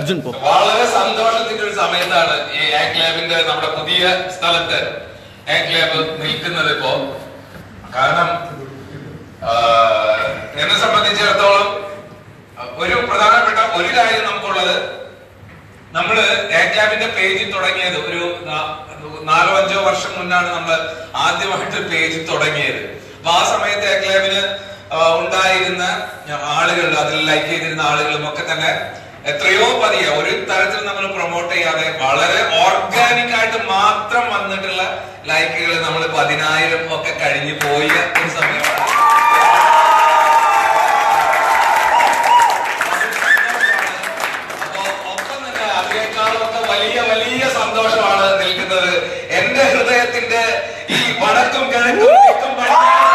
അർജുൻ പോ വളരെ സന്തോഷത്തിന്റെ ഒരു സമയത്താണ് ഈ ആക് ലാബിന്റെ നമ്മുടെ പുതിയ സ്ഥലത്ത് ആക് ലാബ് നിൽക്കുന്നത് ഇപ്പോ കാരണം ആ, എന്നെ സംബന്ധിച്ചിടത്തോളം ഒരു പ്രധാനപ്പെട്ട ഒരു കാര്യം നമുക്കുള്ളത് നമ്മള് ആക് ലാബിന്റെ പേജ് തുടങ്ങിയത് ഒരു നാ- നാലോ അഞ്ചോ വർഷം മുന്നാണ് നമ്മൾ ആദ്യമായിട്ട് പേജ് തുടങ്ങിയത് അപ്പൊ ആ സമയത്ത് ആക് ലാബിന് ആ, ഉണ്ടായിരുന്ന ആളുകൾ അതിൽ ലൈക്ക് ചെയ്തിരുന്ന ആളുകളും ഒക്കെ തന്നെ എത്രയോ പതിയെ ഒരു തരത്തിൽ നമ്മൾ പ്രൊമോട്ട് ചെയ്യാതെ വളരെ ഓർഗാനിക് ആയിട്ട് മാത്രം വന്നിട്ടുള്ള ലൈക്കുകൾ നമ്മൾ പതിനായിരം ഒക്കെ കഴിഞ്ഞു പോയ ഒരു സമയമാണ് അപ്പോ ഒപ്പം തന്നെ അതിനേക്കാളൊക്കെ വലിയ വലിയ സന്തോഷമാണ് നിൽക്കുന്നത് എന്റെ ഹൃദയത്തിന്റെ ഈ വടക്കും കിഴക്കും തെക്കും പടിഞ്ഞാറും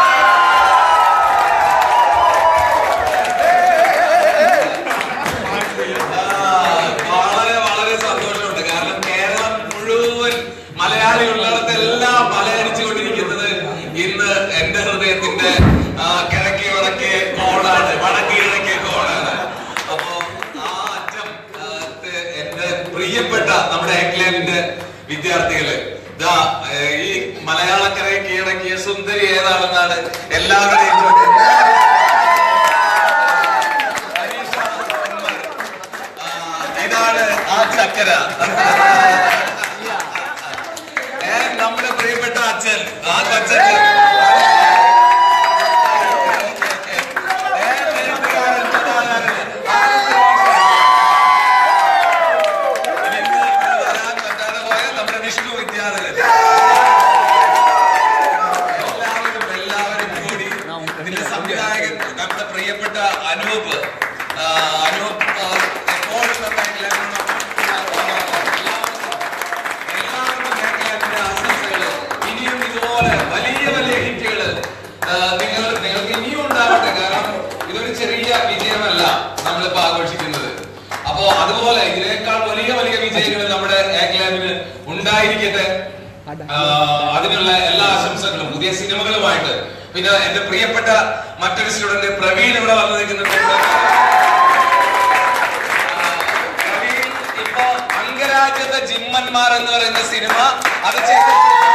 ആ, വളരെ വളരെ സന്തോഷമുണ്ട് കാരണം കേരളം മുഴുവൻ മലയാളി ഉള്ളിടത്തെല്ലാം മലയടിച്ചുകൊണ്ടിരിക്കുന്നത് ഇന്ന് എന്റെ ഹൃദയത്തിന്റെ ആ, കിഴക്കേ വടക്കേ കോണാണ് വടക്കേ കിഴക്കേ കോണാണ് അപ്പോ ആ അറ്റം ആ, ത്തെ എന്റെ പ്രിയപ്പെട്ട നമ്മുടെ എക്ലേവിന്റെ വിദ്യാർത്ഥികള് ദാ ഏ, ഈ മലയാളക്കരയെ കീഴടക്കിയ സുന്ദരി ഏതാണെന്നാണ് എല്ലാവരുടെയും ചോദ്യം. അനീഷ ഉമ്മർ. ആ, ഇതാണ് ആ ചക്കര ഏ, നമ്മുടെ പ്രിയപ്പെട്ട അച്ഛൻ ആ കൊച്ചച്ഛൻ ഏ, എഴുത്തുകാരൻ, കഥാകാരൻ. ഇനി ഇന്ന് ഇവിടെ വരാൻ പറ്റാതെ പോയ നമ്മുടെ വിഷ്ണു വിദ്യാധരൻ എല്ലാവരും എല്ലാവരും കൂടി ഇതിന്റെ സംവിധായകൻ നമ്മുടെ പ്രിയപ്പെട്ട അനൂപ് ആ, അനൂപ് ആ, എപ്പോഴും നമ്മുടെ എല്ലാവരും എല്ലാവർക്കും മേഖലയുടെ ആശംസകള് ഇനിയും ഇതുപോലെ വലിയ വലിയ ഹിറ്റുകള് നിങ്ങൾ നിങ്ങൾക്ക് ഇനിയും ഉണ്ടാവട്ടെ കാരണം ഇതൊരു ചെറിയ വിജയമല്ല നമ്മളിപ്പോ ആഘോഷിക്കുന്നത് അപ്പോ അതുപോലെ ഇതിനേക്കാൾ വലിയ വലിയ വിജയങ്ങൾ നമ്മുടെ ഏക്ലാബിന് ഉണ്ടായിരിക്കട്ടെ ആ, അതിനുള്ള എല്ലാ ആശംസകളും പുതിയ സിനിമകളുമായിട്ട് പിന്നെ എന്റെ പ്രിയപ്പെട്ട മറ്റൊരു സ്റ്റുഡന്റ് പ്രവീൺ ഇവിടെ വന്നു നിൽക്കുന്നുണ്ട് പ്രവീൺ ഇപ്പോ അംഗരാജ്യത്തെ ജിമ്മന്മാർ എന്ന് പറയുന്ന സിനിമ അത് ചെയ്ത്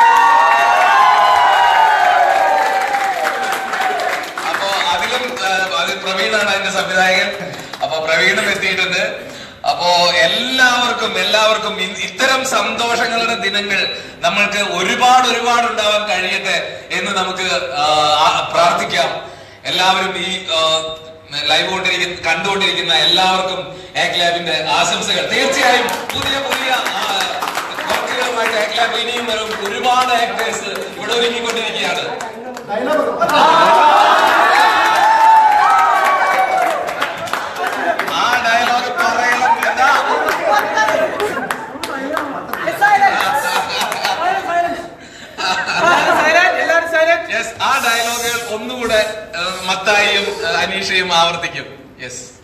അപ്പോ അതിലും ആ, അത് പ്രവീണാണ് അതിന്റെ സംവിധായകൻ അപ്പൊ പ്രവീണും എത്തിയിട്ടുണ്ട് അപ്പോ എല്ലാവർക്കും എല്ലാവർക്കും ഇ- ഇത്തരം സന്തോഷങ്ങളുടെ ദിനങ്ങൾ നമ്മൾക്ക് ഒരുപാട് ഒരുപാട് ഉണ്ടാവാൻ കഴിയട്ടെ എന്ന് നമുക്ക് ആ, ആ, പ്രാർത്ഥിക്കാം എല്ലാവരും ഈ ആ, ലൈവ് കൊണ്ടിരിക്കുന്ന കണ്ടുകൊണ്ടിരിക്കുന്ന എല്ലാവർക്കും ആക് ലാബിന്റെ ആശംസകൾ തീർച്ചയായും പുതിയ പുതിയ ആ, വർക്കുകളുമായിട്ട് ആക് ലാബ് ഇനിയും വരും ഒരുപാട് ആക്ടേഴ്സ് ഇവിടെ ഒരുങ്ങിക്കൊണ്ടിരിക്കുകയാണ് ആ ഡയലോഗ് പറയണം എന്താ യെസ് ആ ഡയലോഗുകൾ ഒന്നുകൂടെ ഏഹ്, മത്തായിയും ഏഹ്, അനീഷയും ആവർത്തിക്കും യെസ്